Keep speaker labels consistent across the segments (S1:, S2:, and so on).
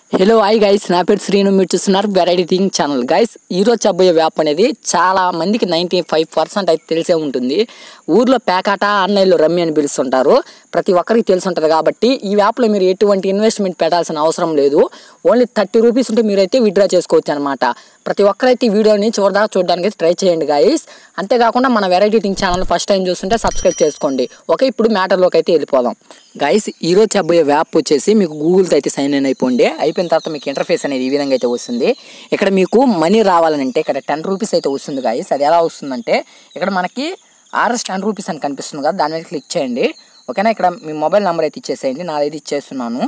S1: hello hi guys నా పేరు శ్రీను మీరు చూస్తున్నారు వెరైటీ థింగ్ ఛానల్ గైస్ ఈరోజు చెప్పబోయే వ్యాప్ అనేది చాలా మందికి నైంటీ ఫైవ్ పర్సెంట్ అయితే తెలిసే ఉంటుంది ఊర్లో పేకాట ఆన్లైన్లో రమ్మి అని పిలుస్తుంటారు ప్రతి ఒక్కరికి తెలిసి ఉంటుంది కాబట్టి ఈ వ్యాప్లో మీరు ఎటువంటి ఇన్వెస్ట్మెంట్ పెట్టాల్సిన అవసరం లేదు ఓన్లీ థర్టీ రూపీస్ ఉంటే మీరైతే విత్డ్రా చేసుకోవచ్చు అనమాట ప్రతి ఒక్కరైతే ఈ వీడియోని చూడదాకా చూడడానికి ట్రై చేయండి గైస్ అంతేకాకుండా మన variety thing channel first time చూస్తుంటే సబ్స్క్రైబ్ చేసుకోండి ఓకే ఇప్పుడు మ్యాటర్లోకి అయితే వెళ్ళిపోదాం గైస్ ఈరోజు చెప్పబోయే వ్యాప్ వచ్చేసి మీకు గూగుల్తో అయితే సైన్ ఇన్ అయిపోండి అయిపోయిన తర్వాత మీకు ఇంటర్ఫేస్ అనేది ఈ విధంగా అయితే వస్తుంది ఇక్కడ మీకు మనీ రావాలంటే ఇక్కడ టెన్ రూపీస్ అయితే వస్తుంది గాయస్ అది ఎలా వస్తుందంటే ఇక్కడ మనకి ఆర్ఎస్ టెన్ రూపీస్ అని కనిపిస్తుంది కదా దాని మీద క్లిక్ చేయండి ఓకేనా ఇక్కడ మీ మొబైల్ నెంబర్ అయితే ఇచ్చేసేయండి నాదైతే ఇచ్చేస్తున్నాను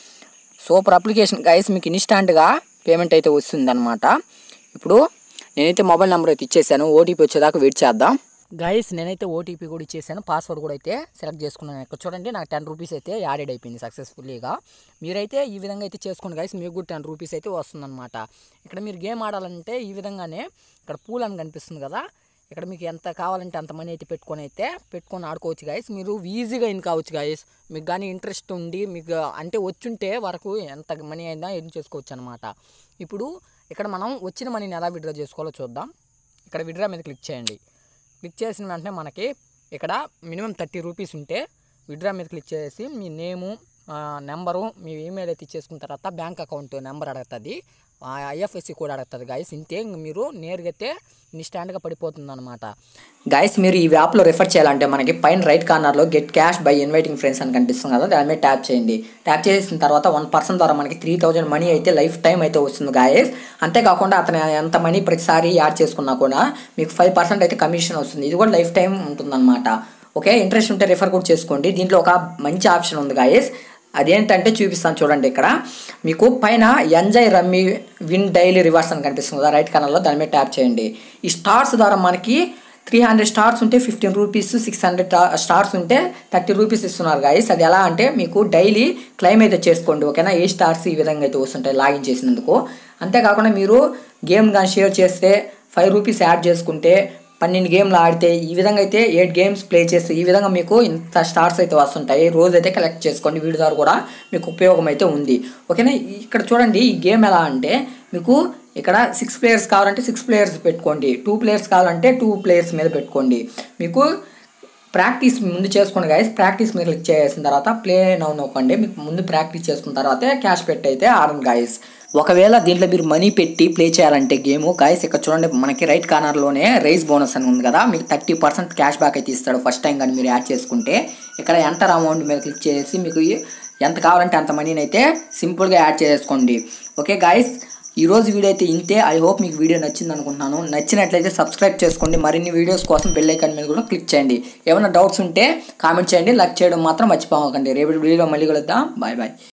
S1: సూపర్ అప్లికేషన్ గైస్ మీకు ఇన్స్టాంట్గా పేమెంట్ అయితే వస్తుంది అనమాట ఇప్పుడు నేనైతే మొబైల్ నెంబర్ అయితే ఇచ్చేసాను ఓటీపీ వచ్చేదాకా వెయిట్ చేద్దాం గైస్ నేనైతే ఓటీపీ కూడా ఇచ్చేసాను పాస్వర్డ్ కూడా అయితే సెలెక్ట్ చేసుకున్నాను ఇక్కడ చూడండి నాకు టెన్ రూపీస్ అయితే యాడెడ్ అయిపోయింది సక్సెస్ఫుల్లీగా మీరైతే ఈ విధంగా అయితే చేసుకోండి గైస్ మీకు కూడా టెన్ రూపీస్ అయితే వస్తుందన్నమాట ఇక్కడ మీరు గేమ్ ఆడాలంటే ఈ విధంగానే ఇక్కడ పూల్ అని కనిపిస్తుంది కదా ఇక్కడ మీకు ఎంత కావాలంటే అంత మనీ అయితే పెట్టుకొని అయితే పెట్టుకొని ఆడుకోవచ్చు గాయస్ మీరు ఈజీగా ఇన్ కావచ్చు గాయస్ మీకు కానీ ఇంట్రెస్ట్ ఉండి మీకు అంటే వచ్చుంటే వరకు ఎంత మనీ అయినా ఎర్న్ చేసుకోవచ్చు అనమాట ఇప్పుడు ఇక్కడ మనం వచ్చిన మనీని ఎలా విడ్రా చేసుకోవాలో చూద్దాం ఇక్కడ విడ్రా మీద క్లిక్ చేయండి క్లిక్ చేసిన వెంటనే మనకి ఇక్కడ మినిమం థర్టీ రూపీస్ ఉంటే విడ్రా మీద క్లిక్ చేసి మీ నేము నెంబరు మీ ఈమెయిల్ అయితే ఇచ్చేసుకున్న తర్వాత బ్యాంక్ అకౌంట్ నెంబర్ అడుగుతుంది ఐఎఫ్ఎస్సి కూడా అడుగుతుంది గాయస్ ఇంతే ఇంక మీరు నేరుగా అయితే ఇన్స్టాంట్గా పడిపోతుంది అనమాట గాయస్ మీరు ఈ యాప్లో రిఫర్ చేయాలంటే మనకి పైన రైట్ కార్నర్లో get cash by inviting friends అని కనిపిస్తుంది కదా దాని మీద ట్యాప్ చేయండి ట్యాప్ చేసిన తర్వాత వన్ పర్సన్ ద్వారా మనకి త్రీ థౌజండ్ మనీ అయితే లైఫ్ టైం అయితే వస్తుంది గాయస్ అంతేకాకుండా అతను ఎంత మనీ ప్రతిసారి యాడ్ చేసుకున్నా కూడా మీకు ఫైవ్ పర్సెంట్ అయితే కమిషన్ వస్తుంది ఇది కూడా లైఫ్ టైం ఉంటుందన్నమాట ఓకే ఇంట్రెస్ట్ ఉంటే రిఫర్ కూడా చేసుకోండి దీంట్లో ఒక మంచి ఆప్షన్ ఉంది గాయస్ అదేంటంటే చూపిస్తాను చూడండి ఇక్కడ మీకు పైన enjoy rummy win daily rewards అని కనిపిస్తుంది కదా రైట్ కనర్లో దాని మీద ట్యాప్ చేయండి ఈ స్టార్స్ ద్వారా మనకి త్రీ హండ్రెడ్ స్టార్స్ ఉంటే fifteen rupees six hundred stars ఉంటే థర్టీ రూపీస్ ఇస్తున్నారు గాయస్ అది ఎలా అంటే మీకు డైలీ క్లైమ్ అయితే చేసుకోండి ఓకేనా ఏ స్టార్స్ ఈ విధంగా అయితే వస్తుంటాయి లాగిన్ చేసినందుకు అంతేకాకుండా మీరు గేమ్ కానీ షేర్ చేస్తే ఫైవ్ రూపీస్ యాడ్ చేసుకుంటే పన్నెండు గేమ్లు ఆడితే ఈ విధంగా అయితే ఎయిట్ గేమ్స్ ప్లే చేస్తే ఈ విధంగా మీకు ఇంత స్టార్స్ అయితే వస్తుంటాయి రోజు అయితే కలెక్ట్ చేసుకోండి వీడి ద్వారా కూడా మీకు ఉపయోగం అయితే ఉంది ఓకేనా ఇక్కడ చూడండి ఈ గేమ్ ఎలా అంటే మీకు ఇక్కడ సిక్స్ ప్లేయర్స్ కావాలంటే సిక్స్ ప్లేయర్స్ పెట్టుకోండి టూ ప్లేయర్స్ కావాలంటే టూ ప్లేయర్స్ మీద పెట్టుకోండి మీకు ప్రాక్టీస్ ముందు చేసుకోండి గైస్ ప్రాక్టీస్ మీద క్లిక్ చేసిన తర్వాత ప్లే నౌ నొక్కండి మీకు ముందు ప్రాక్టీస్ చేసుకున్న తర్వాత క్యాష్ పెట్టి అయితే ఆడండి గాయస్ ఒకవేళ దీంట్లో మీరు మనీ పెట్టి ప్లే చేయాలంటే గేమ్ గాయస్ ఇక్కడ చూడండి మనకి రైట్ కార్నర్లోనే రైస్ బోనస్ అని ఉంది కదా మీకు థర్టీ పర్సెంట్ క్యాష్ బ్యాక్ అయితే ఇస్తాడు ఫస్ట్ టైం కానీ మీరు యాడ్ చేసుకుంటే ఇక్కడ ఎంటర్ అమౌంట్ మీద క్లిక్ చేసి మీకు ఎంత కావాలంటే అంత మనీని అయితే సింపుల్గా యాడ్ చేసుకోండి ఓకే గాయస్ ఈ రోజు వీడియో అయితే ఇంతే ఐ హోప్ మీకు వీడియో నచ్చింది అనుకుంటున్నాను నచ్చినట్లయితే సబ్స్క్రైబ్ చేసుకోండి మరిన్ని వీడియోస్ కోసం బెల్ ఐకాన్ మీద కూడా క్లిక్ చేయండి ఏమైనా డౌట్స్ ఉంటే కామెంట్ చేయండి లైక్ చేయడం మాత్రం మర్చిపోకండి రేపు వీడియోలో మళ్ళీ కలుద్దాం బాయ్ బాయ్